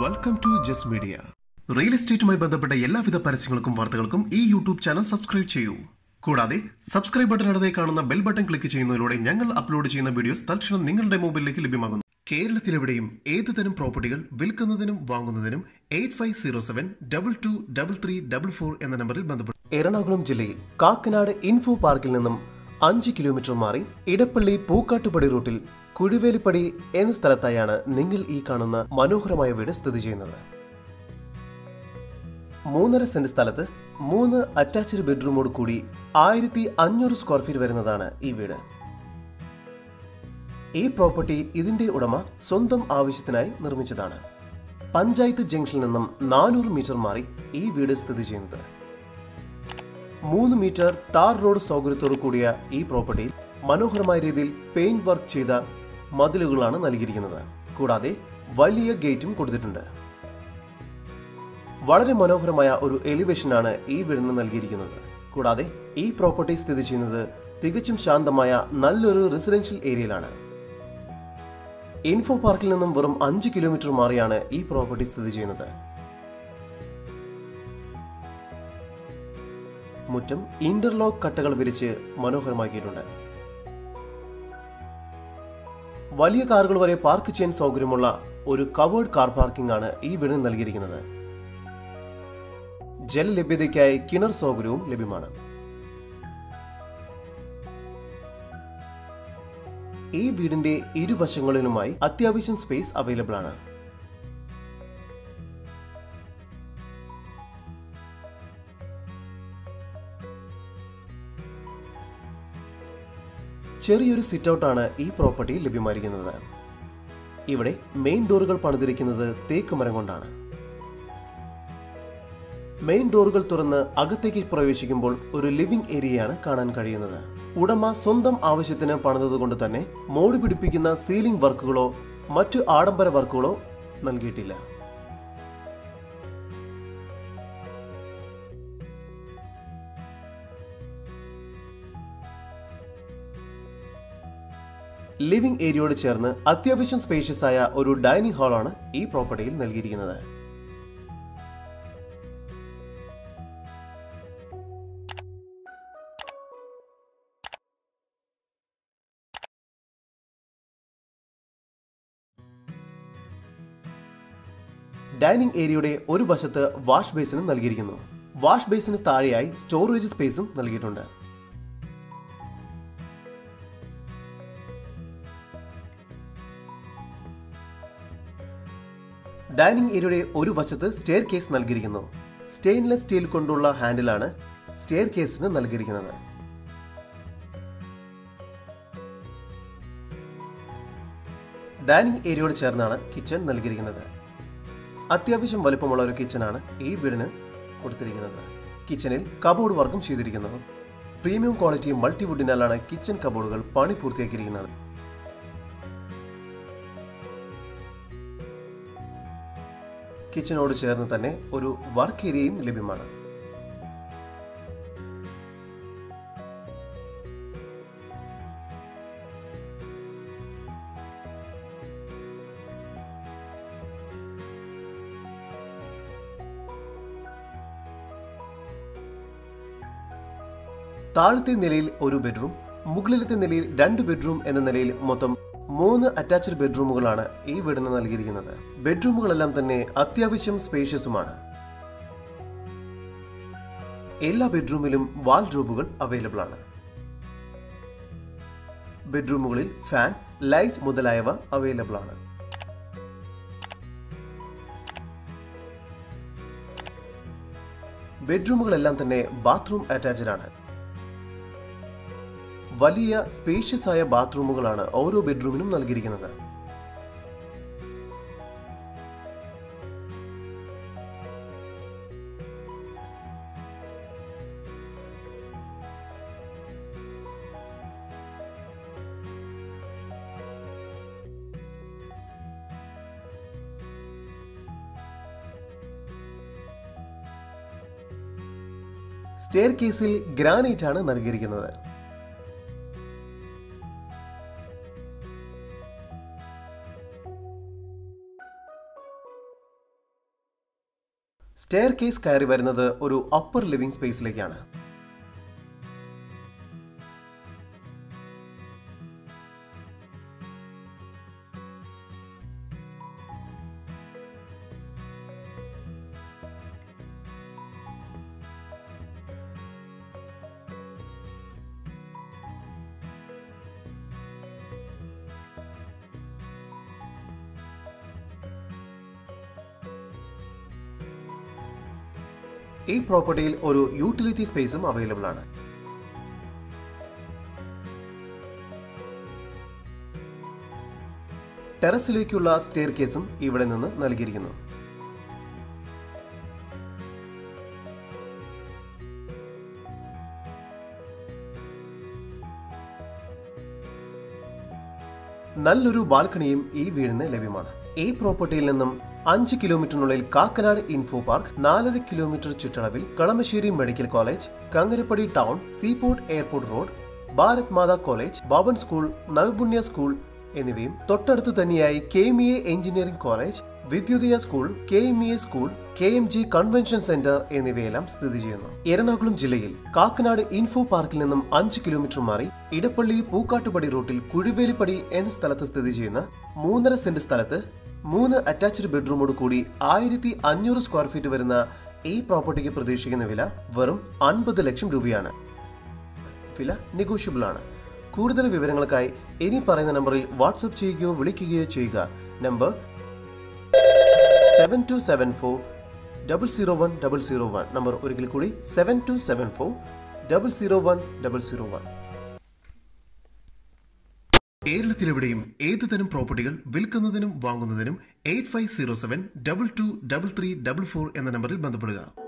welcome to just media real എസ്റ്റേറ്റുമായി ബന്ധപ്പെട്ട എല്ലാവിധ പരസ്യങ്ങൾക്കും വാർത്തകൾക്കും ഈ യൂട്യൂബ് ചാനൽ സബ്സ്ക്രൈബ് ചെയ്യൂ കൂടാതെ സബ്സ്ക്രൈബ് ബട്ടൺ അടുത്തേ കാണുന്ന ബെൽ ബട്ടൺ ക്ലിക്ക് ചെയ്യുന്നതിലൂടെ ഞങ്ങൾ അപ്ലോഡ് ചെയ്യുന്ന വീഡിയോസ് തൽക്ഷണം നിങ്ങളുടെ മൊബൈലിലേക്ക് ലഭ്യമാകുന്നു കേരളത്തിലെവിടെയും ഏത് തരം പ്രോപ്പർട്ടികൾ വിൽക്കുന്നതിനും വാങ്ങുന്നതിനും eight five zero seven double two double three double four എന്ന നമ്പറിൽ ബന്ധപ്പെട്ടു എറണാകുളം ജില്ലയിൽ കാക്കനാട് ഇൻഫോ പാർക്കിൽ നിന്നും അഞ്ച് കിലോമീറ്റർ മാറി ഇടപ്പള്ളി പൂക്കാട്ടുപടി റൂട്ടിൽ കുഴിവേലിപ്പടി എന്ന സ്ഥലത്തായാണ് നിങ്ങൾ ഈ കാണുന്ന മനോഹരമായ വീട് സ്ഥിതി ചെയ്യുന്നത് മൂന്നര സെന്റ് സ്ഥലത്ത് മൂന്ന് അറ്റാച്ച്ഡ് ബെഡ്റൂമോട് കൂടി ആയിരത്തി അഞ്ഞൂറ് സ്ക്വയർ ഫീറ്റ് വരുന്നതാണ് ഈ വീട് ഈ പ്രോപ്പർട്ടി ഇതിന്റെ ഉടമ സ്വന്തം ആവശ്യത്തിനായി നിർമ്മിച്ചതാണ് പഞ്ചായത്ത് ജംഗ്ഷനിൽ നിന്നും നാനൂറ് മീറ്റർ മാറി ഈ വീട് സ്ഥിതി ചെയ്യുന്നത് മൂന്ന് മീറ്റർ ടാർ റോഡ് സൗകര്യത്തോടു കൂടിയ ഈ പ്രോപ്പർട്ടിയിൽ മനോഹരമായ രീതിയിൽ പെയിന്റ് വർക്ക് ചെയ്ത മതിലുകളാണ് നൽകിയിരിക്കുന്നത് കൂടാതെ വലിയ ഗേറ്റും കൊടുത്തിട്ടുണ്ട് വളരെ മനോഹരമായ ഒരു എലിവേഷനാണ് ഈ വീടിന് നൽകിയിരിക്കുന്നത് കൂടാതെ ഈ പ്രോപ്പർട്ടി സ്ഥിതി ചെയ്യുന്നത് തികച്ചും ശാന്തമായ നല്ലൊരു റെസിഡൻഷ്യൽ ഏരിയയിലാണ് ഇൻഫോ പാർക്കിൽ നിന്നും വെറും അഞ്ച് കിലോമീറ്റർ മാറിയാണ് ഈ പ്രോപ്പർട്ടി സ്ഥിതി ചെയ്യുന്നത് മുറ്റം ഇന്റർലോക്ക് കട്ടകൾ വിരിച്ച് മനോഹരമാക്കിയിട്ടുണ്ട് വലിയ കാറുകൾ വരെ പാർക്ക് ചെയ്യാൻ സൗകര്യമുള്ള ഒരു കവേർഡ് കാർ പാർക്കിംഗ് ആണ് ഈ വീടിന് നൽകിയിരിക്കുന്നത് ജലലഭ്യതയ്ക്കായി കിണർ സൗകര്യവും ലഭ്യമാണ് ഈ വീടിന്റെ ഇരുവശങ്ങളിലുമായി അത്യാവശ്യം സ്പേസ് അവൈലബിൾ ആണ് ചെറിയൊരു സിറ്റ് ഔട്ടാണ് ഈ പ്രോപ്പർട്ടിയിൽ ലഭ്യമായിരിക്കുന്നത് ഇവിടെ മെയിൻ ഡോറുകൾ പണിതിരിക്കുന്നത് തേക്ക് മരം കൊണ്ടാണ് മെയിൻ ഡോറുകൾ തുറന്ന് അകത്തേക്ക് പ്രവേശിക്കുമ്പോൾ ഒരു ലിവിംഗ് ഏരിയയാണ് കാണാൻ കഴിയുന്നത് ഉടമ സ്വന്തം ആവശ്യത്തിന് പണിതതുകൊണ്ട് തന്നെ മോടി പിടിപ്പിക്കുന്ന സീലിംഗ് വർക്കുകളോ മറ്റു ആഡംബര വർക്കുകളോ നൽകിയിട്ടില്ല ലിവിംഗ് ഏരിയയോട് ചേർന്ന് അത്യാവശ്യം സ്പേഷ്യസ് ആയ ഒരു ഡൈനിങ് ഹാളാണ് ഈ പ്രോപ്പർട്ടിയിൽ നൽകിയിരിക്കുന്നത് ഡൈനിങ് ഏരിയയുടെ ഒരു വശത്ത് വാഷ് ബേസിനും നൽകിയിരിക്കുന്നു വാഷ് ബേസിന് താഴെയായി സ്റ്റോറേജ് സ്പേസും നൽകിയിട്ടുണ്ട് ഡൈനിങ് ഏരിയയുടെ ഒരു വശത്ത് സ്റ്റെയർ കേസ് നൽകിയിരിക്കുന്നു സ്റ്റെയിൻലെസ് സ്റ്റീൽ കൊണ്ടുള്ള ഹാൻഡിലാണ് സ്റ്റെയർ കേസിന് നൽകിയിരിക്കുന്നത് ഡൈനിങ് ഏരിയയോട് ചേർന്നാണ് കിച്ചൺ നൽകിയിരിക്കുന്നത് അത്യാവശ്യം വലുപ്പമുള്ള ഒരു കിച്ചണാണ് ഈ വീടിന് കൊടുത്തിരിക്കുന്നത് കിച്ചണിൽ കബോർഡ് വർക്കും ചെയ്തിരിക്കുന്നു പ്രീമിയം ക്വാളിറ്റി മൾട്ടിവുഡിനാലാണ് കിച്ചൺ കബോർഡുകൾ പണി പൂർത്തിയാക്കിയിരിക്കുന്നത് കിച്ചണോട് ചേർന്ന് തന്നെ ഒരു വർക്ക് ഏരിയയും ലഭ്യമാണ് താഴത്തെ നിലയിൽ ഒരു ബെഡ്റൂം മുകളിലത്തെ നിലയിൽ രണ്ട് ബെഡ്റൂം എന്ന നിലയിൽ മൊത്തം മൂന്ന് അറ്റാച്ച്ഡ് ബെഡ്റൂമുകളാണ് ഈ വീടിന് നൽകിയിരിക്കുന്നത് ബെഡ്റൂമുകളെല്ലാം തന്നെ അത്യാവശ്യം സ്പേഷ്യസുമാണ് എല്ലാ ബെഡ്റൂമിലും വാൾഡ്രോബുകൾ അവൈലബിൾ ആണ് ബെഡ്റൂമുകളിൽ ഫാൻ ലൈറ്റ് മുതലായവ അവൈലബിൾ ആണ് ബെഡ്റൂമുകളെല്ലാം തന്നെ ബാത്റൂം അറ്റാച്ച്ഡ് ആണ് വലിയ സ്പേഷ്യസ് ആയ ബാത്റൂമുകളാണ് ഓരോ ബെഡ്റൂമിനും നൽകിയിരിക്കുന്നത് സ്റ്റെയർ കേസിൽ ഗ്രാനൈറ്റ് ആണ് നൽകിയിരിക്കുന്നത് സ്റ്റെയർ കേസ് കയറി വരുന്നത് ഒരു അപ്പർ ലിവിംഗ് സ്പേസിലേക്കാണ് ഈ പ്രോപ്പർട്ടിയിൽ ഒരു യൂട്ടിലിറ്റി സ്പേസും അവൈലബിൾ ആണ് ടെറസിലേക്കുള്ള സ്റ്റെയർ കേസും ഇവിടെ നിന്ന് നൽകിയിരിക്കുന്നു നല്ലൊരു ബാൽക്കണിയും ഈ വീടിന് ലഭ്യമാണ് ഈ പ്രോപ്പർട്ടിയിൽ നിന്നും അഞ്ച് കിലോമീറ്ററിനുള്ളിൽ കാക്കനാട് ഇൻഫോ പാർക്ക് നാലര കിലോമീറ്റർ ചുറ്റളവിൽ Kalamassery medical college Kangarappady town seaport airport road Bharat Mata college ബാബൻ സ്കൂൾ നവപുണ്യ സ്കൂൾ എന്നിവയും തൊട്ടടുത്ത് തന്നെയായി K M E A engineering college വിദ്യുതീയ school K M E A school K M G convention centre എന്നിവയെല്ലാം സ്ഥിതി ചെയ്യുന്നു എറണാകുളം ജില്ലയിൽ കാക്കനാട് ഇൻഫോ പാർക്കിൽ നിന്നും അഞ്ച് കിലോമീറ്റർ മാറി ഇടപ്പള്ളി പൂക്കാട്ടുപടി റൂട്ടിൽ കുഴിവേലിപ്പടി എന്ന സ്ഥലത്ത് സ്ഥിതി ചെയ്യുന്ന മൂന്നര സെന്റ് സ്ഥലത്ത് മൂന്ന് അറ്റാച്ച്ഡ് ബെഡ്റൂമോട് കൂടി ആയിരത്തി അഞ്ഞൂറ് സ്ക്വയർ ഫീറ്റ് വരുന്ന ഈ പ്രോപ്പർട്ടിക്ക് പ്രതീക്ഷിക്കുന്ന വില വെറും അൻപത് ലക്ഷം രൂപയാണ് വില നെഗോഷ്യബിൾ ആണ് കൂടുതൽ വിവരങ്ങൾക്കായി ഇനി പറയുന്ന നമ്പറിൽ വാട്സപ്പ് ചെയ്യുകയോ വിളിക്കുകയോ ചെയ്യുക number seven two seven four double zero one double zero one number ഒരിക്കൽ കൂടി seven two seven four double zero one double zero one കേരളത്തിലെവിടെയും ഏത് തരം പ്രോപ്പർട്ടികൾ വിൽക്കുന്നതിനും വാങ്ങുന്നതിനും eight five zero seven double two double three double four എന്ന നമ്പറിൽ ബന്ധപ്പെടുക